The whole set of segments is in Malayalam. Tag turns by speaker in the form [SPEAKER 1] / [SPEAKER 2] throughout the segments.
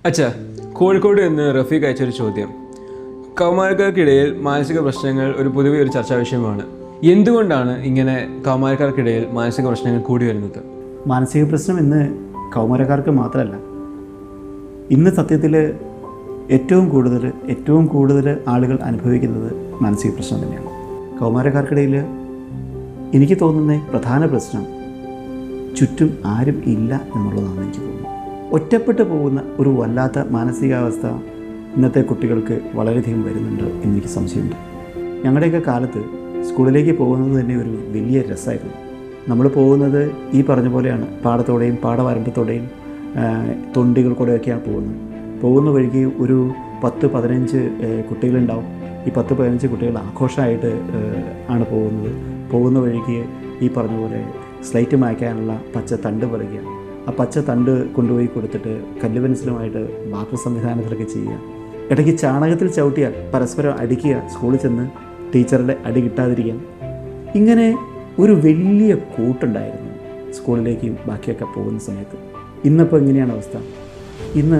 [SPEAKER 1] അച്ഛാ കോഴിക്കോട് നിന്ന് റഫീഖ് അയച്ചൊരു ചോദ്യം കൗമാരക്കാർക്കിടയിൽ മാനസിക പ്രശ്നങ്ങൾ ഒരു പൊതുവെ ഒരു ചർച്ചാ വിഷയമാണ് എന്തുകൊണ്ടാണ് ഇങ്ങനെ കൗമാരക്കാർക്കിടയിൽ മാനസിക പ്രശ്നങ്ങൾ കൂടി വരുന്നത്
[SPEAKER 2] മാനസിക പ്രശ്നം ഇന്ന് കൗമാരക്കാർക്ക് മാത്രമല്ല ഇന്ന് സത്യത്തിൽ ഏറ്റവും കൂടുതൽ ഏറ്റവും കൂടുതൽ ആളുകൾ അനുഭവിക്കുന്നത് മാനസിക പ്രശ്നം തന്നെയാണ് കൗമാരക്കാർക്കിടയിൽ എനിക്ക് തോന്നുന്ന പ്രധാന പ്രശ്നം ചുറ്റും ആരും ഇല്ല എന്നുള്ളതാണ് എനിക്ക് തോന്നുന്നത് ഒറ്റപ്പെട്ടു പോകുന്ന ഒരു വല്ലാത്ത മാനസികാവസ്ഥ ഇന്നത്തെ കുട്ടികൾക്ക് വളരെയധികം വരുന്നുണ്ട് എന്നെനിക്ക് സംശയമുണ്ട് ഞങ്ങളുടെയൊക്കെ കാലത്ത് സ്കൂളിലേക്ക് പോകുന്നത് തന്നെ ഒരു വലിയ രസമായിരുന്നു നമ്മൾ പോകുന്നത് ഈ പറഞ്ഞ പോലെയാണ് പാടത്തോടെയും പാടവരമ്പത്തോടെയും ആ, തൊണ്ടികൾ കൂടെയൊക്കെയാണ് പോകുന്നത് പോകുന്ന വഴിക്ക് ഒരു പത്ത് പതിനഞ്ച് ഏ, കുട്ടികളുണ്ടാവും ഈ പത്ത് പതിനഞ്ച് കുട്ടികൾ ആഘോഷമായിട്ട് ഏ, ആണ് പോകുന്നത് പോകുന്ന വഴിക്ക് ഈ പറഞ്ഞ പോലെ സ്ലൈറ്റ് മായ്ക്കാനുള്ള പച്ച തണ്ട് പറിക്കുക ആ പച്ച തണ്ട് കൊണ്ടുപോയി കൊടുത്തിട്ട് കല്ല് പെൻസിലുമായിട്ട് വാട്ടർ സംവിധാനത്തിലൊക്കെ ചെയ്യുക ഇടയ്ക്ക് ചാണകത്തിൽ ചവിട്ടിയാൽ പരസ്പരം അടിക്കുക സ്കൂളിൽ ചെന്ന് ടീച്ചറുടെ അടി കിട്ടാതിരിക്കാൻ ഇങ്ങനെ ഒരു വലിയ കൂട്ടുണ്ടായിരുന്നു സ്കൂളിലേക്കും ബാക്കിയൊക്കെ പോകുന്ന സമയത്ത് ഇന്നിപ്പോൾ എങ്ങനെയാണ് അവസ്ഥ ഇന്ന്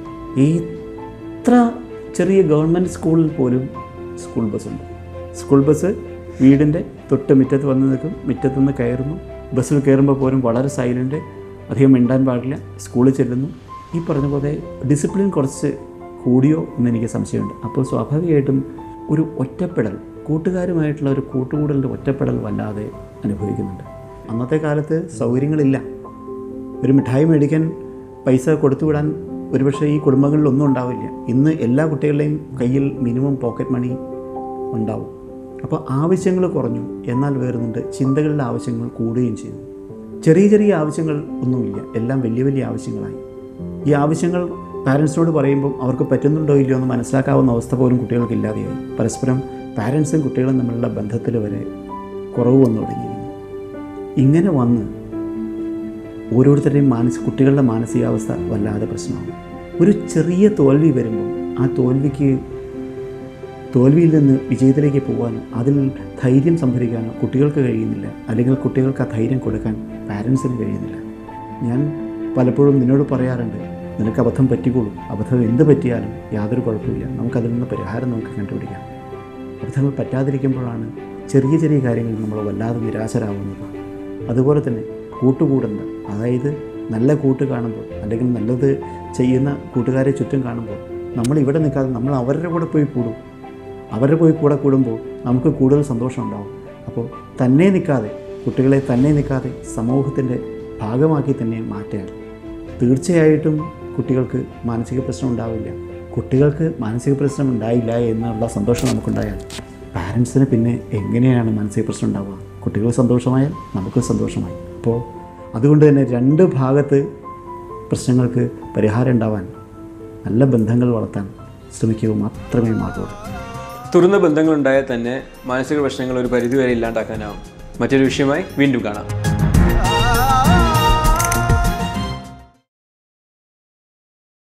[SPEAKER 2] എത്ര ചെറിയ ഗവൺമെൻറ് സ്കൂളിൽ പോലും സ്കൂൾ ബസ്സുണ്ട് സ്കൂൾ ബസ് വീടിൻ്റെ തൊട്ട് മുറ്റത്ത് വന്ന് നിൽക്കും മുറ്റത്ത് നിന്ന് കയറുന്നു ബസ്സിൽ കയറുമ്പോൾ പോലും വളരെ സൈലൻറ്റ് അധികം മിണ്ടാൻ പാടില്ല സ്കൂളിൽ ചെല്ലുന്നു ഈ പറഞ്ഞ പോലെ ഡിസിപ്ലിൻ കുറച്ച് കൂടിയോ എന്ന് എനിക്ക് സംശയമുണ്ട് അപ്പോൾ സ്വാഭാവികമായിട്ടും ഒരു ഒറ്റപ്പെടൽ കൂട്ടുകാരുമായിട്ടുള്ള ഒരു കൂട്ടുകൂടലിൻ്റെ ഒറ്റപ്പെടൽ വല്ലാതെ അനുഭവിക്കുന്നുണ്ട് അന്നത്തെ കാലത്ത് സൗകര്യങ്ങളില്ല ഒരു മിഠായി മേടിക്കാൻ പൈസ കൊടുത്തു വിടാൻ ഒരുപക്ഷെ ഈ കുടുംബങ്ങളിലൊന്നും ഉണ്ടാവില്ല ഇന്ന് എല്ലാ കുട്ടികളുടെയും കയ്യിൽ മിനിമം പോക്കറ്റ് മണി ഉണ്ടാവും അപ്പോൾ ആവശ്യങ്ങൾ കുറഞ്ഞു എന്നാൽ വേറുന്നുണ്ട് ചിന്തകളുടെ ആവശ്യങ്ങൾ കൂടുകയും ചെയ്തു ചെറിയ ചെറിയ ആവശ്യങ്ങൾ ഒന്നുമില്ല എല്ലാം വലിയ വലിയ ആവശ്യങ്ങളായി ഈ ആവശ്യങ്ങൾ പാരൻസിനോട് പറയുമ്പോൾ അവർക്ക് പറ്റുന്നുണ്ടോ ഇല്ലയോ എന്ന് മനസ്സിലാക്കാവുന്ന അവസ്ഥ പോലും കുട്ടികൾക്ക് ഇല്ലാതെയായി പരസ്പരം പാരൻസും കുട്ടികളും തമ്മിലുള്ള ബന്ധത്തിൽ വരെ കുറവ് വന്നു തുടങ്ങിയിരുന്നു ഇങ്ങനെ വന്ന് ഓരോരുത്തരുടെയും മാനസിക കുട്ടികളുടെ മാനസികാവസ്ഥ വല്ലാതെ പ്രശ്നമാകും ഒരു ചെറിയ തോൽവി വരുമ്പോൾ ആ തോൽവിക്ക് തോൽവിയിൽ നിന്ന് വിജയത്തിലേക്ക് പോകാനോ അതിൽ ധൈര്യം സംഭരിക്കാനോ കുട്ടികൾക്ക് കഴിയുന്നില്ല അല്ലെങ്കിൽ കുട്ടികൾക്ക് ആ ധൈര്യം കൊടുക്കാൻ പാരൻസിന് കഴിയുന്നില്ല ഞാൻ പലപ്പോഴും നിന്നോട് പറയാറുണ്ട് നിനക്ക് അബദ്ധം പറ്റിക്കോളും അബദ്ധം എന്ത് പറ്റിയാലും യാതൊരു കുഴപ്പമില്ല നമുക്കതിൽ നിന്ന് പരിഹാരം നമുക്ക് കണ്ടുപിടിക്കാം അബദ്ധങ്ങൾ പറ്റാതിരിക്കുമ്പോഴാണ് ചെറിയ ചെറിയ കാര്യങ്ങളിൽ നമ്മൾ വല്ലാതെ നിരാശരാകുന്നത് അതുപോലെ തന്നെ കൂട്ടുകൂടേണ്ട അതായത് നല്ല കൂട്ട് കാണുമ്പോൾ അല്ലെങ്കിൽ നല്ലത് ചെയ്യുന്ന കൂട്ടുകാരെ ചുറ്റും കാണുമ്പോൾ നമ്മൾ ഇവിടെ നിൽക്കാതെ നമ്മൾ അവരുടെ കൂടെ പോയി കൂടും അവരുടെ പോയി കൂടെ കൂടുമ്പോൾ നമുക്ക് കൂടുതൽ സന്തോഷം ഉണ്ടാവും അപ്പോൾ തന്നെ നിൽക്കാതെ കുട്ടികളെ തന്നെ നിൽക്കാതെ സമൂഹത്തിൻ്റെ ഭാഗമാക്കി തന്നെ മാറ്റാൻ തീർച്ചയായിട്ടും കുട്ടികൾക്ക് മാനസിക പ്രശ്നം ഉണ്ടാവില്ല കുട്ടികൾക്ക് മാനസിക പ്രശ്നം ഉണ്ടായില്ല എന്നുള്ള സന്തോഷം നമുക്കുണ്ടായാൽ പാരൻസിന് പിന്നെ എങ്ങനെയാണ് മാനസിക പ്രശ്നം ഉണ്ടാവുക കുട്ടികൾ സന്തോഷമായാൽ നമുക്ക് സന്തോഷമായി അപ്പോൾ അതുകൊണ്ട് തന്നെ രണ്ട് ഭാഗത്ത് പ്രശ്നങ്ങൾക്ക് പരിഹാരം ഉണ്ടാവാൻ നല്ല ബന്ധങ്ങൾ വളർത്താൻ ശ്രമിക്കുക മാത്രമേ മാർഗമുള്ളൂ
[SPEAKER 1] തുറന്ന ബന്ധങ്ങളുണ്ടായാൽ തന്നെ മാനസിക പ്രശ്നങ്ങൾ ഒരു പരിധിവരെ ഇല്ലാണ്ടാക്കാനാവും മറ്റൊരു വിഷയമായി വീണ്ടും കാണാം